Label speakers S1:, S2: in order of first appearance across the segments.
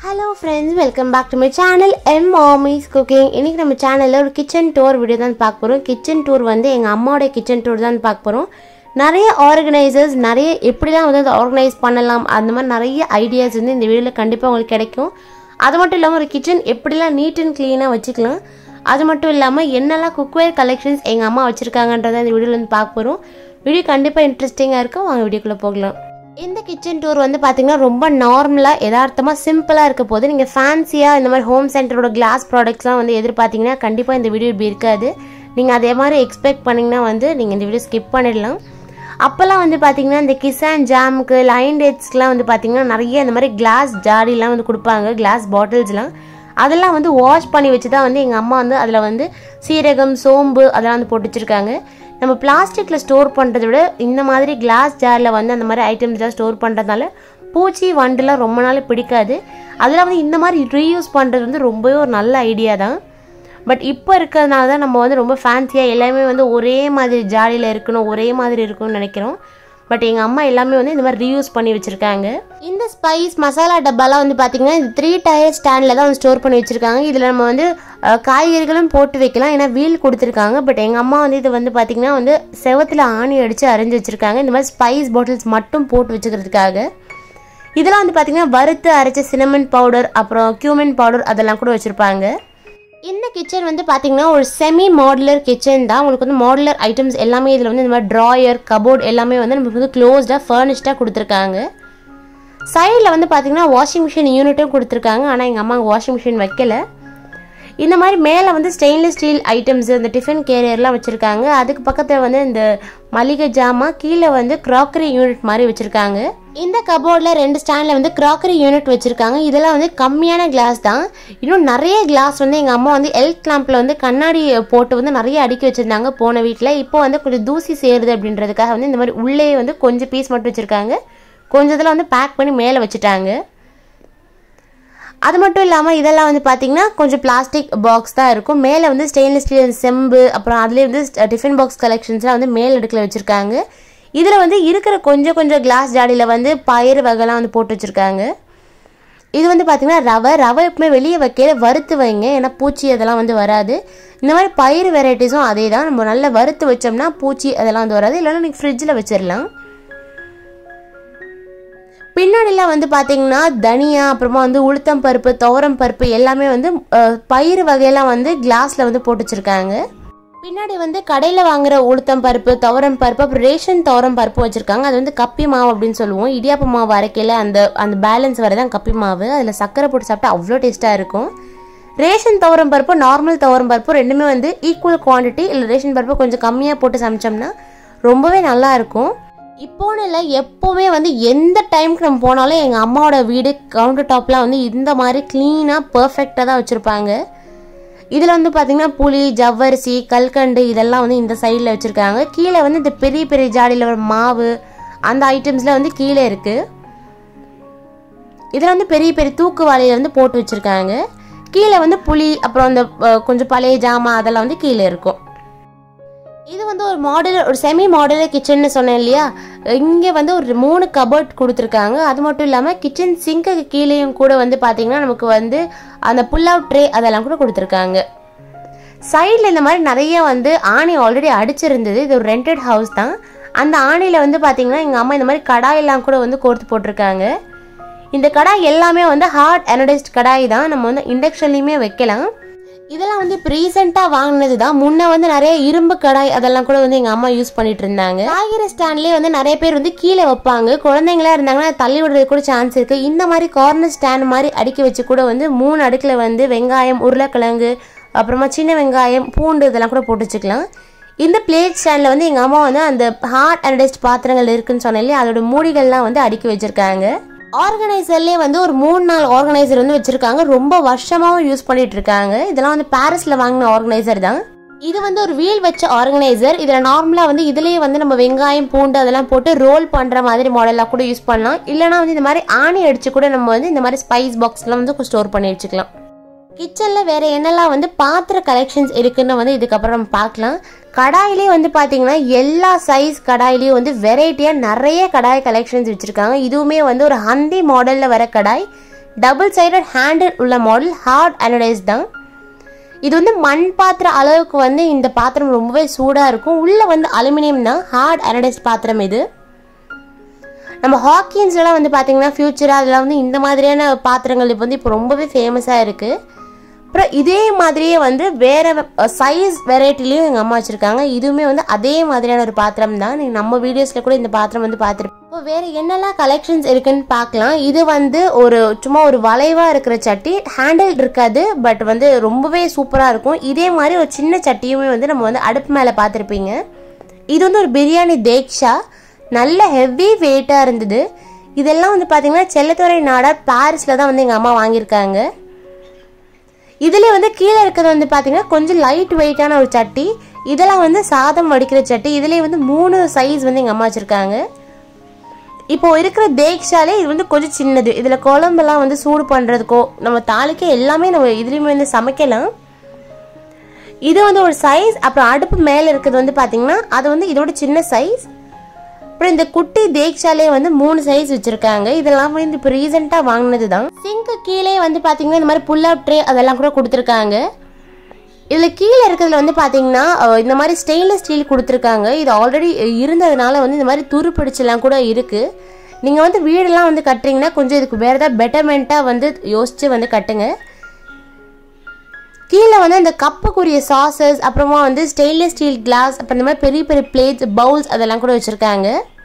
S1: hello friends welcome back to my channel M mommy's cooking இன்றைக்கி நம்ம சேனலில் ஒரு கிச்சன் டூர் வீடியோ தான் பார்க்க போகிறோம் கிச்சன் டூர் வந்து எங்கள் அம்மாவோட கிச்சன் டூர் தான் பார்க்க போகிறோம் நிறைய ஆர்கனைசர்ஸ் நிறைய எப்படிலாம் வந்து அதை ஆர்கனைஸ் பண்ணலாம் அந்த மாதிரி நிறைய ஐடியாஸ் வந்து இந்த வீடியோவில் கண்டிப்பாக உங்களுக்கு கிடைக்கும் அது மட்டும் இல்லாமல் ஒரு கிச்சன் எப்படிலாம் நீட் அண்ட் க்ளீனாக வச்சுக்கலாம் அது மட்டும் இல்லாமல் என்னெல்லாம் குக்வேர் கலெக்ஷன்ஸ் எங்கள் அம்மா வச்சுருக்காங்கன்றதை இந்த வீடியோவில் வந்து பார்க்க போகிறோம் வீடியோ கண்டிப்பாக இன்ட்ரெஸ்டிங்காக இருக்கும் வாங்க வீடியோக்குள்ளே போகலாம் இந்த கிச்சன் டூர் வந்து பார்த்தீங்கன்னா ரொம்ப நார்மலாக யதார்த்தமாக சிம்பிளாக இருக்க போது நீங்கள் ஃபேன்சியாக இந்த மாதிரி ஹோம் சென்டரோட கிளாஸ் ப்ராடக்ட்ஸ்லாம் வந்து எதிர்பார்த்தீங்கன்னா கண்டிப்பாக இந்த வீடியோ இப்படி இருக்காது நீங்கள் அதே மாதிரி எக்ஸ்பெக்ட் பண்ணிங்கன்னா வந்து நீங்கள் இந்த வீடியோ ஸ்கிப் பண்ணிடலாம் அப்போல்லாம் வந்து பார்த்தீங்கன்னா இந்த கிசான் ஜாமுக்கு லைன் டேட்ஸ்க்குலாம் வந்து பார்த்தீங்கன்னா நிறைய இந்த மாதிரி கிளாஸ் ஜாடிலாம் வந்து கொடுப்பாங்க கிளாஸ் பாட்டில்ஸ்லாம் அதெல்லாம் வந்து வாஷ் பண்ணி வச்சு தான் வந்து எங்கள் அம்மா வந்து அதில் வந்து சீரகம் சோம்பு அதெல்லாம் வந்து போட்டு வச்சுருக்காங்க நம்ம பிளாஸ்டிக்கில் ஸ்டோர் பண்ணுறத விட இந்த மாதிரி கிளாஸ் ஜாரில் வந்து அந்த மாதிரி ஐட்டம்ஸ்லாம் ஸ்டோர் பண்ணுறதுனால பூச்சி வண்டுலாம் ரொம்ப நாள் பிடிக்காது அதெல்லாம் வந்து இந்த மாதிரி ரீயூஸ் பண்ணுறது வந்து ரொம்பவே ஒரு நல்ல ஐடியா தான் பட் இப்போ இருக்கிறதுனால தான் நம்ம வந்து ரொம்ப ஃபேன்சியாக எல்லாமே வந்து ஒரே மாதிரி ஜாடியில் இருக்கணும் ஒரே மாதிரி இருக்கணும்னு நினைக்கிறோம் பட் எங்கள் அம்மா எல்லாமே வந்து இந்த மாதிரி ரீயூஸ் பண்ணி வச்சுருக்காங்க இந்த ஸ்பைஸ் மசாலா டப்பாலாம் வந்து பார்த்திங்கன்னா இந்த த்ரீ டயர் ஸ்டாண்டில் தான் வந்து ஸ்டோர் பண்ணி வச்சுருக்காங்க இதில் நம்ம வந்து அஹ், காய்கறிகளும் போட்டு வைக்கலாம் ஏன்னா வீல் கொடுத்துருக்காங்க பட் எங்கள் அம்மா வந்து இது வந்து பார்த்திங்கன்னா வந்து செவத்தில் ஆணி அடித்து அரைஞ்சு வச்சுருக்காங்க இந்த மாதிரி ஸ்பைஸ் பாட்டில்ஸ் மட்டும் போட்டு வச்சுக்கிறதுக்காக இதெல்லாம் வந்து பார்த்திங்கன்னா வறுத்து அரைச்ச சினமன் பவுடர் அப்புறம் கியூமன் பவுடர் அதெல்லாம் கூட வச்சுருப்பாங்க இந்த கிச்சன் வந்து பார்த்தீங்கன்னா ஒரு செமி மாடுலர் கிச்சன் தான் உங்களுக்கு வந்து மாடுலர் ஐட்டம்ஸ் எல்லாமே இதில் வந்து இந்த மாதிரி ட்ராயர் கபோர்ட் எல்லாமே வந்து நமக்கு வந்து க்ளோஸ்டாக ஃபர்னிஷ்டாக கொடுத்துருக்காங்க சைடில் வந்து பார்த்தீங்கன்னா வாஷிங் மிஷின் யூனிட்டும் கொடுத்துருக்காங்க ஆனால் எங்கள் அம்மா வாஷிங் மிஷின் வைக்கல இந்த மாதிரி மேலே வந்து ஸ்டெயின்லெஸ் ஸ்டீல் ஐட்டம்ஸ் இந்த டிஃபன் கேரியர்லாம் வச்சுருக்காங்க அதுக்கு பக்கத்தில் வந்து இந்த மளிகை ஜாமான் கீழே வந்து க்ராக்கரி யூனிட் மாதிரி வச்சுருக்காங்க இந்த கபோர்டில் ரெண்டு ஸ்டாண்டில் வந்து க்ராக்கரி யூனிட் வச்சுருக்காங்க இதெல்லாம் வந்து கம்மியான கிளாஸ் தான் இன்னும் நிறைய கிளாஸ் வந்து எங்கள் அம்மா வந்து எல் கிளாம்பில் வந்து கண்ணாடி போட்டு வந்து நிறைய அடுக்கி வச்சுருந்தாங்க போன வீட்டில் இப்போ வந்து கொஞ்சம் தூசி சேருது அப்படின்றதுக்காக வந்து இந்த மாதிரி உள்ளே வந்து கொஞ்சம் பீஸ் மட்டும் வச்சுருக்காங்க கொஞ்சம் இதில் வந்து பேக் பண்ணி மேலே வச்சுட்டாங்க அது மட்டும் இல்லாமல் இதெல்லாம் வந்து பார்த்தீங்கன்னா கொஞ்சம் பிளாஸ்டிக் பாக்ஸ் தான் இருக்கும் மேலே வந்து ஸ்டெயின்லெஸ் ஸ்டீல் செம்பு அப்புறம் அதுலேயே வந்து டிஃபன் பாக்ஸ் கலெக்ஷன்ஸ்லாம் வந்து மேல் அடுக்கில் வச்சுருக்காங்க இதில் வந்து இருக்கிற கொஞ்சம் கொஞ்சம் கிளாஸ் ஜாடியில் வந்து பயிறு வகைலாம் வந்து போட்டு வச்சுருக்காங்க இது வந்து பார்த்தீங்கன்னா ரவை ரவை எப்பவுமே வெளியே வைக்கல வறுத்து வைங்க ஏன்னா பூச்சி அதெல்லாம் வந்து வராது இந்த மாதிரி பயிர் வெரைட்டிஸும் அதே தான் நம்ம நல்லா வறுத்து வச்சோம்னா பூச்சி அதெல்லாம் வந்து வராது இல்லைன்னா நீங்கள் ஃப்ரிட்ஜில் வச்சிடலாம் பின்னாடிலாம் வந்து பார்த்தீங்கன்னா தனியா அப்புறமா வந்து உளுத்தம் பருப்பு துவரம் பருப்பு எல்லாமே வந்து அஹ், பயிறு வகையெல்லாம் வந்து கிளாஸில் வந்து போட்டு வச்சுருக்காங்க பின்னாடி வந்து கடையில் வாங்குற உளுத்தம் பருப்பு துவரம் பருப்பு அப்புறம் ரேஷன் துவரம் பருப்பு வச்சுருக்காங்க அது வந்து கப்பி மாவு அப்படின்னு சொல்லுவோம் இடியாப்ப மாவு அரைக்கையில் அந்த அந்த பேலன்ஸ் வரதான் கப்பி மாவு அதில் சக்கரை போட்டு சாப்பிட்டா அவ்வளோ டேஸ்ட்டாக இருக்கும் ரேஷன் துவரம் பருப்பு நார்மல் துவரம் பருப்பு ரெண்டுமே வந்து ஈக்குவல் குவாண்டிட்டி இல்லை ரேஷன் பருப்பு கொஞ்சம் கம்மியாக போட்டு சமைச்சோம்னா ரொம்பவே நல்லா இருக்கும் இப்போன்னு இல்லை எப்போவுமே வந்து எந்த டைமுக்கு நம்ம போனாலும் எங்கள் அம்மாவோட வீடு கவுண்டர் டாப்லாம் வந்து இந்த மாதிரி க்ளீனாக பர்ஃபெக்டாக தான் வச்சுருப்பாங்க இதில் வந்து பார்த்திங்கன்னா புளி ஜவ்வரிசி கல்கண்டு இதெல்லாம் வந்து இந்த சைடில் வச்சுருக்காங்க கீழே வந்து இந்த பெரிய பெரிய ஜாடியில் வர மாவு அந்த ஐட்டம்ஸ்லாம் வந்து கீழே இருக்குது இதில் வந்து பெரிய பெரிய தூக்குவாளியில் வந்து போட்டு வச்சுருக்காங்க கீழே வந்து புளி அப்புறம் அந்த அஹ், கொஞ்சம் பழைய ஜாமான் அதெல்லாம் வந்து கீழே இருக்கும் இது வந்து ஒரு மாடலர் ஒரு செமி மாடலர் கிச்சன்னு சொன்னேன் இல்லையா இங்கே வந்து ஒரு மூணு கபோர்ட் கொடுத்துருக்காங்க அது மட்டும் இல்லாமல் கிச்சன் சிங்க்குக்கு கீழேயும் கூட வந்து பார்த்தீங்கன்னா நமக்கு வந்து அந்த புல் அவுட் ட்ரே அதெல்லாம் கூட கொடுத்துருக்காங்க சைடில் இந்த மாதிரி நிறைய வந்து ஆணி ஆல்ரெடி அடிச்சிருந்தது இது ஒரு ரெண்டட் ஹவுஸ் தான் அந்த ஆணியில் வந்து பார்த்தீங்கன்னா எங்கள் அம்மா இந்த மாதிரி கடாயெல்லாம் கூட வந்து கோர்த்து போட்டிருக்காங்க இந்த கடாய் எல்லாமே வந்து ஹார்ட் அனடைஸ்ட் கடாய் தான் நம்ம வந்து இண்டக்ஷன்லையுமே வைக்கலாம் இதெல்லாம் வந்து இப்போ ரீசெண்டாக வாங்கினது தான் முன்ன வந்து நிறைய இரும்பு கடாய் அதெல்லாம் கூட வந்து எங்கள் அம்மா யூஸ் பண்ணிட்டு இருந்தாங்க காய்கறி ஸ்டாண்ட்லேயே வந்து நிறைய பேர் வந்து கீழே வைப்பாங்க குழந்தைங்களா இருந்தாங்கன்னா தள்ளி விடுறது கூட சான்ஸ் இருக்கு இந்த மாதிரி கார்னர் ஸ்டாண்ட் மாதிரி அடுக்கி வச்சு கூட வந்து மூணு அடுக்கில் வந்து வெங்காயம் உருளைக்கிழங்கு அப்புறமா சின்ன வெங்காயம் பூண்டு இதெல்லாம் கூட போட்டு வச்சுக்கலாம் இந்த பிளேட் ஸ்டாண்டில் வந்து எங்கள் அம்மா வந்து அந்த ஹார்ட் அனடைஸ்ட் பாத்திரங்கள் இருக்குன்னு சொன்னேன் இல்லையா அதோட மூடிகள்லாம் வந்து அடுக்கி வச்சிருக்காங்க ஆர்கனைசர்லேயே வந்து ஒரு மூணு நாள் ஆர்கனைசர் வந்து வச்சிருக்காங்க ரொம்ப வருஷமாவும் யூஸ் பண்ணிட்டு இருக்காங்க இதெல்லாம் வந்து பாரிஸ்ல வாங்கின ஆர்கனைசர் தான் இது வந்து ஒரு வீல் வச்ச ஆர்கனைசர் இதில் நார்மலாக வந்து இதுலேயே வந்து நம்ம வெங்காயம் பூண்டு அதெல்லாம் போட்டு ரோல் பண்ணுற மாதிரி மாடலாக கூட யூஸ் பண்ணலாம் இல்லைனா வந்து இந்த மாதிரி ஆணி அடிச்சு கூட நம்ம வந்து இந்த மாதிரி ஸ்பைஸ் பாக்ஸ்லாம் வந்து ஸ்டோர் பண்ணி வச்சுக்கலாம் கிச்சனில் வேற என்னெல்லாம் வந்து பாத்திர கலெக்ஷன்ஸ் இருக்குன்னு வந்து இதுக்கப்புறம் நம்ம பார்க்கலாம் கடாயிலே வந்து பார்த்தீங்கன்னா எல்லா சைஸ் கடாயிலையும் வந்து வெரைட்டியாக நிறைய கடாய் கலெக்ஷன்ஸ் வச்சுருக்காங்க இதுவுமே வந்து ஒரு ஹந்தி மாடலில் வர கடாய் டபுள் சைடட் ஹேண்டில் உள்ள மாடல் ஹார்ட் அனடைஸ் தான் இது வந்து மண் பாத்திரம் அளவுக்கு வந்து இந்த பாத்திரம் ரொம்பவே சூடாக இருக்கும் உள்ளே வந்து அலுமினியம் தான் ஹார்ட் அனடைஸ் பாத்திரம் இது நம்ம ஹாக்கின்ஸ்லாம் வந்து பார்த்தீங்கன்னா ஃப்யூச்சராக அதெல்லாம் வந்து இந்த மாதிரியான பாத்திரங்கள் இப்போ வந்து இப்போ ரொம்பவே ஃபேமஸாக இருக்குது அப்புறம் இதே மாதிரியே வந்து வேறு சைஸ் வெரைட்டிலையும் எங்கள் அம்மா வச்சுருக்காங்க இதுவுமே வந்து அதே மாதிரியான ஒரு பாத்திரம் தான் நீங்கள் நம்ம வீடியோஸில் கூட இந்த பாத்திரம் வந்து பார்த்துருப்போம் இப்போ வேறு என்னெல்லாம் கலெக்ஷன்ஸ் இருக்குன்னு பார்க்கலாம் இது வந்து ஒரு சும்மா ஒரு வளைவாக இருக்கிற சட்டி ஹேண்டில் இருக்காது பட் வந்து ரொம்பவே சூப்பராக இருக்கும் இதே மாதிரி ஒரு சின்ன சட்டியுமே வந்து நம்ம வந்து அடுப்பு மேலே பார்த்துருப்பீங்க இது வந்து ஒரு பிரியாணி தேக்ஷா நல்ல ஹெவி வெயிட்டாக இருந்தது இதெல்லாம் வந்து பார்த்தீங்கன்னா செல்லத்துறை நாடா பாரிஸில் தான் வந்து எங்கள் அம்மா வாங்கியிருக்காங்க இதில் வந்து கீழே இருக்கிறது வந்து பார்த்தீங்கன்னா கொஞ்சம் லைட் வெயிட்டான ஒரு சட்டி இதெல்லாம் வந்து சாதம் வடிக்கிற சட்டி இதுலேயே வந்து மூணு சைஸ் வந்து எங்கள் அம்மா வச்சுருக்காங்க இப்போ இருக்கிற தேக்ஷாலே இது வந்து கொஞ்சம் சின்னது இதில் குழம்பெல்லாம் வந்து சூடு பண்ணுறதுக்கோ நம்ம தாளிக்க எல்லாமே நம்ம இதுலேயுமே வந்து சமைக்கலாம் இது வந்து ஒரு சைஸ் அப்புறம் அடுப்பு மேலே இருக்கிறது வந்து பார்த்தீங்கன்னா அது வந்து இதோட சின்ன சைஸ் அப்புறம் இந்த குட்டி தேக்ஷாலே வந்து மூணு சைஸ் வச்சிருக்காங்க இதெல்லாம் வந்து இப்போ ரீசெண்டாக வாங்கினது தான் சிங்க்கு கீழே வந்து பார்த்தீங்கன்னா இந்த மாதிரி புல் அப் ட்ரே அதெல்லாம் கூட கொடுத்துருக்காங்க இதில் கீழே இருக்கிறதுல வந்து பார்த்தீங்கன்னா அஹ், இந்த மாதிரி ஸ்டெயின்லெஸ் ஸ்டீல் கொடுத்துருக்காங்க இது ஆல்ரெடி இருந்ததுனால வந்து இந்த மாதிரி துரு பிடிச்செல்லாம் கூட இருக்குது நீங்கள் வந்து வீடெல்லாம் வந்து கட்டுறீங்கன்னா கொஞ்சம் இதுக்கு வேறு ஏதாவது பெட்டர்மெண்ட்டாக வந்து யோசித்து வந்து கட்டுங்க கீழே வந்து அந்த கப்புக்குரிய சாசஸ் அப்புறமா வந்து ஸ்டெயின்லெஸ் ஸ்டீல் கிளாஸ் அப்புறம் இந்த மாதிரி பெரிய பெரிய பிளேட்ஸ் பவுல்ஸ் அதெல்லாம் கூட வச்சுருக்காங்க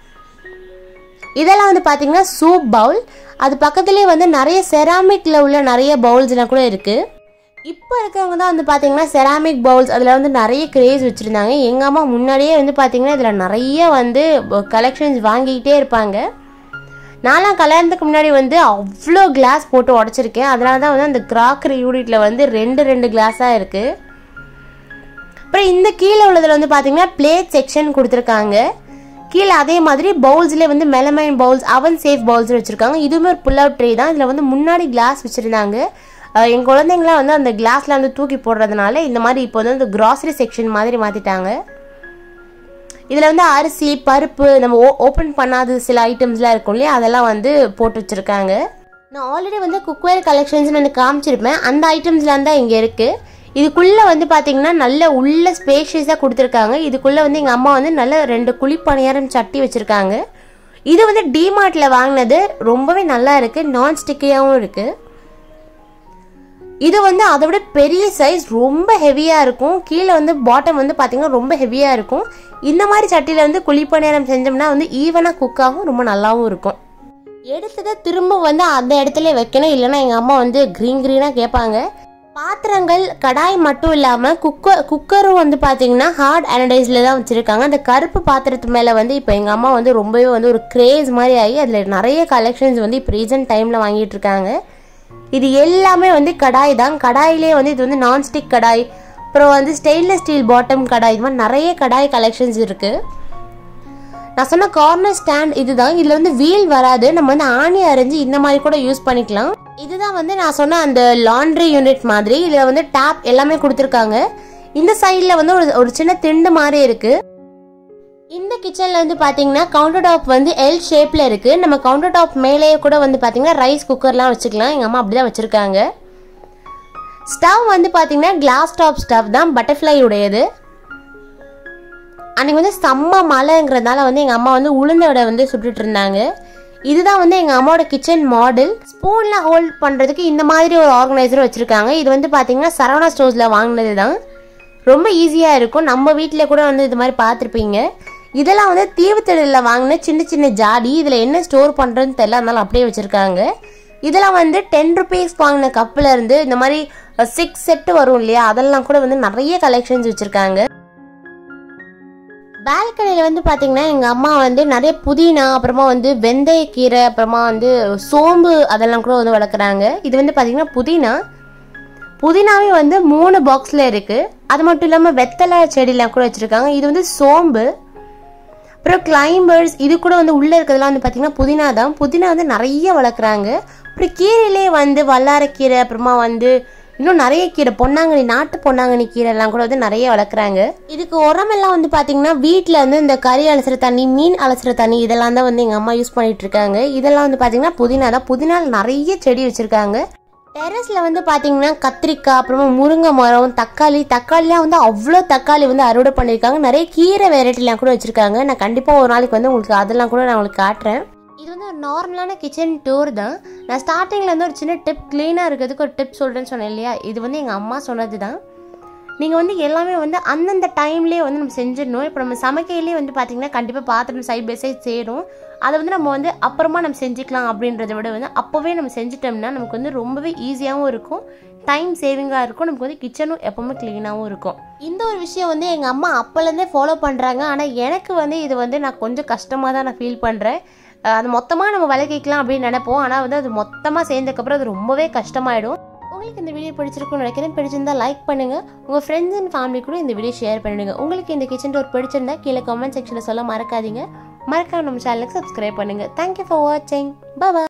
S1: இதெல்லாம் வந்து பார்த்தீங்கன்னா சூப் பவுல் அது பக்கத்துலேயே வந்து நிறைய செராமிக்கில் உள்ள நிறைய பவுல்ஸ்லாம் கூட இருக்குது இப்போ இருக்கவங்க தான் வந்து பார்த்தீங்கன்னா செராமிக் பவுல்ஸ் அதில் வந்து நிறைய கிரேஸ் வச்சுருந்தாங்க எங்கள் அம்மா முன்னாடியே வந்து பார்த்தீங்கன்னா இதில் நிறைய வந்து கலெக்ஷன்ஸ் வாங்கிக்கிட்டே இருப்பாங்க நான்லாம் கல்யாணத்துக்கு முன்னாடி வந்து அவ்வளோ கிளாஸ் போட்டு உடச்சிருக்கேன் அதனால தான் வந்து அந்த கிராக்கரி யூனிட்டில் வந்து ரெண்டு ரெண்டு கிளாஸாக இருக்குது அப்புறம் இந்த கீழே உள்ளதில் வந்து பார்த்தீங்கன்னா பிளேட் செக்ஷன் கொடுத்துருக்காங்க கீழே அதே மாதிரி பவுல்ஸ்லேயே வந்து melamine bowls oven safe bowls வச்சுருக்காங்க இதுவுமே ஒரு புல் அவுட் ட்ரே தான் இதில் வந்து முன்னாடி கிளாஸ் வச்சுருந்தாங்க என் குழந்தைங்களாம் வந்து அந்த கிளாஸில் வந்து தூக்கி போடுறதுனால இந்த மாதிரி இப்போ வந்து அந்த கிராசரி செக்ஷன் மாதிரி மாற்றிட்டாங்க இதில் வந்து அரிசி பருப்பு நம்ம ஓ ஓப்பன் பண்ணாத சில ஐட்டம்ஸ்லாம் இருக்கும் இல்லையா அதெல்லாம் வந்து போட்டு வச்சுருக்காங்க நான் ஆல்ரெடி வந்து குக்வேர் கலெக்ஷன்ஸ் வந்து காமிச்சிருப்பேன் அந்த ஐட்டம்ஸ்லாம் தான் இங்கே இருக்குது இதுக்குள்ளே வந்து பார்த்தீங்கன்னா நல்ல உள்ள ஸ்பேஷியஸாக கொடுத்துருக்காங்க இதுக்குள்ளே வந்து எங்கள் அம்மா வந்து நல்ல ரெண்டு குழிப்பணியாரம் சட்டி வச்சுருக்காங்க இது வந்து டிமார்ட்டில் வாங்கினது ரொம்பவே நல்லா இருக்குது நான் ஸ்டிக்கியாகவும் இருக்குது இது வந்து அதை விட பெரிய சைஸ் ரொம்ப ஹெவியாக இருக்கும் கீழே வந்து பாட்டம் வந்து பார்த்தீங்கன்னா ரொம்ப ஹெவியாக இருக்கும் இந்த மாதிரி சட்டியில் வந்து குழிப்பணியாரம் செஞ்சோம்னா வந்து ஈவனாக குக் ஆகும் ரொம்ப நல்லாவும் இருக்கும் எடுத்ததை திரும்ப வந்து அந்த இடத்துல வைக்கணும் இல்லைன்னா எங்கள் அம்மா வந்து க்ரீன் க்ரீனாக கேட்பாங்க பாத்திரங்கள் கடாய் மட்டும் இல்லாமல் குக்கர் குக்கரும் வந்து பார்த்தீங்கன்னா ஹார்ட் அனடைஸில் தான் வச்சுருக்காங்க அந்த கருப்பு பாத்திரத்து மேலே வந்து இப்போ எங்கள் அம்மா வந்து ரொம்பவே வந்து ஒரு கிரேஸ் மாதிரி ஆகி அதில் நிறைய கலெக்ஷன்ஸ் வந்து இப்போ ரீசன்ட் டைமில் வாங்கிட்டு இருக்காங்க இது எல்லாமே வந்து கடாய் தான் கடாயிலே வந்து இது வந்து நான்ஸ்டிக் கடாய் அப்புறம் வந்து ஸ்டெயின்லெஸ் ஸ்டீல் பாட்டம் கடாய் இது மாதிரி நிறைய கடாய் கலெக்ஷன்ஸ் இருக்குது நான் சொன்ன கார்னர் ஸ்டாண்ட் இதுதான் இதில் வந்து வீல் வராது நம்ம வந்து ஆணி அரைஞ்சு இந்த மாதிரி கூட யூஸ் பண்ணிக்கலாம் இதுதான் வந்து நான் சொன்ன அந்த லாண்ட்ரி யூனிட் மாதிரி இதில் வந்து டேப் எல்லாமே கொடுத்துருக்காங்க இந்த சைடில் வந்து ஒரு ஒரு சின்ன திண்டு மாதிரி இருக்குது இந்த கிச்சனில் வந்து பார்த்தீங்கன்னா கவுண்டர் டாப் வந்து எல் ஷேப்பில் இருக்குது நம்ம கவுண்டர் டாப் மேலேயே கூட வந்து பார்த்தீங்கன்னா ரைஸ் குக்கர்லாம் வச்சுக்கலாம் எங்கள் அம்மா அப்படி தான் வச்சுருக்காங்க ஸ்டவ் வந்து பார்த்தீங்கன்னா கிளாஸ் டாப் ஸ்டவ் தான் பட்டர்ஃப்ளை உடையது அன்றைக்கி வந்து செம்ம மழைங்கிறதுனால வந்து எங்கள் அம்மா வந்து உளுந்த வடை வந்து சுட்டுட்டு இருந்தாங்க இதுதான் வந்து எங்கள் அம்மாவோட கிச்சன் மாடல் ஸ்பூன்லாம் ஹோல்ட் பண்ணுறதுக்கு இந்த மாதிரி ஒரு ஆர்கனைசர் வச்சுருக்காங்க இது வந்து பார்த்தீங்கன்னா சரவணா ஸ்டோர்ஸில் வாங்கினது தான் ரொம்ப ஈஸியாக இருக்கும் நம்ம வீட்டில் கூட வந்து இது மாதிரி பார்த்துருப்பீங்க இதெல்லாம் வந்து தீவுத்தடியில் வாங்கின சின்ன சின்ன ஜாடி இதில் என்ன ஸ்டோர் பண்ணுறதுன்னு தெரியல அதனால அப்படியே வச்சுருக்காங்க இதெல்லாம் வந்து டென் ருபீஸ் வாங்கின கப்பில் இருந்து இந்த மாதிரி சிக்ஸ் செட்டு வரும் இல்லையா அதெல்லாம் கூட வந்து நிறைய கலெக்ஷன்ஸ் வச்சுருக்காங்க பால்கனியில் வந்து பார்த்தீங்கன்னா எங்கள் அம்மா வந்து நிறைய புதினா அப்புறமா வந்து வெந்தயக்கீரை அப்புறமா வந்து சோம்பு அதெல்லாம் கூட வந்து வளர்க்குறாங்க இது வந்து பார்த்தீங்கன்னா புதினா புதினாவே வந்து மூணு பாக்ஸில் இருக்குது அது மட்டும் இல்லாமல் வெத்தலை செடியெலாம் கூட வச்சுருக்காங்க இது வந்து சோம்பு அப்புறம் கிளைம்பர்ஸ் இது கூட வந்து உள்ளே இருக்கிறதுலாம் வந்து பார்த்தீங்கன்னா புதினா தான் புதினா வந்து நிறைய வளர்க்குறாங்க அப்புறம் கீரையிலே வந்து வல்லாரக்கீரை அப்புறமா வந்து இன்னும் நிறைய கீரை பொன்னாங்கண்ணி நாட்டு பொன்னாங்கண்ணி கீரை எல்லாம் கூட வந்து நிறைய வளர்க்குறாங்க இதுக்கு உரமெல்லாம் வந்து பார்த்தீங்கன்னா வீட்டில் வந்து இந்த கறி அலசுற தண்ணி மீன் அலசுற தண்ணி இதெல்லாம் தான் வந்து எங்கள் அம்மா யூஸ் பண்ணிட்டு இருக்காங்க இதெல்லாம் வந்து பார்த்தீங்கன்னா புதினா தான் புதினால நிறைய செடி வச்சுருக்காங்க டெரஸில் வந்து பார்த்தீங்கன்னா கத்திரிக்காய் அப்புறமா முருங்கை மரம் தக்காளி தக்காளிலாம் வந்து அவ்வளோ தக்காளி வந்து அறுவடை பண்ணியிருக்காங்க நிறைய கீரை வெரைட்டிலாம் கூட வச்சுருக்காங்க நான் கண்டிப்பாக ஒரு நாளைக்கு வந்து உங்களுக்கு அதெல்லாம் கூட நான் உங்களுக்கு காட்டுறேன் இது வந்து ஒரு நார்மலான கிச்சன் டூர் தான் நான் ஸ்டார்டிங்கில் வந்து ஒரு சின்ன டிப் க்ளீனாக இருக்கிறதுக்கு ஒரு டிப் சொல்கிறேன்னு சொன்னேன் இல்லையா இது வந்து எங்கள் அம்மா சொன்னது தான் நீங்கள் வந்து எல்லாமே வந்து அந்தந்த டைம்லேயே வந்து நம்ம செஞ்சிடணும் இப்போ நம்ம சமைக்கையிலே வந்து பார்த்திங்கன்னா கண்டிப்பாக பாத்திரம் சைட் பை சைட் சேரும் அதை வந்து நம்ம வந்து அப்புறமா நம்ம செஞ்சுக்கலாம் அப்படின்றத விட வந்து அப்போவே நம்ம செஞ்சிட்டோம்னா நமக்கு வந்து ரொம்பவே ஈஸியாகவும் இருக்கும் டைம் சேவிங்காக இருக்கும் நமக்கு வந்து கிச்சனும் எப்போவுமே க்ளீனாகவும் இருக்கும் இந்த ஒரு விஷயம் வந்து எங்கள் அம்மா அப்போலேருந்தே ஃபாலோ பண்ணுறாங்க ஆனால் எனக்கு வந்து இது வந்து நான் கொஞ்சம் கஷ்டமாக தான் நான் ஃபீல் பண்ணுறேன் அது மொத்தமாக நம்ம விளக்கிக்கலாம் அப்படின்னு நினைப்போம் ஆனால் வந்து அது மொத்தமாக சேர்ந்ததுக்கப்புறம் அது ரொம்பவே கஷ்டமாயிடும் உங்களுக்கு இந்த வீடியோ பிடிச்சிருக்கும்னு நினைக்கிறேன் பிடிச்சிருந்தா லைக் பண்ணுங்க உங்க ஃப்ரெண்ட்ஸ் அண்ட் ஃபேமிலி கூட இந்த வீடியோ ஷேர் பண்ணிடுங்க உங்களுக்கு இந்த கிச்சன் டோர் பிடிச்சிருந்தா கீழே கமெண்ட் செக்ஷனில் சொல்ல மறக்காதீங்க மறக்காம நம்ம சேனலுக்கு சப்ஸ்கிரைப் பண்ணுங்க தேங்க்யூ ஃபார் வாட்சிங் பாய்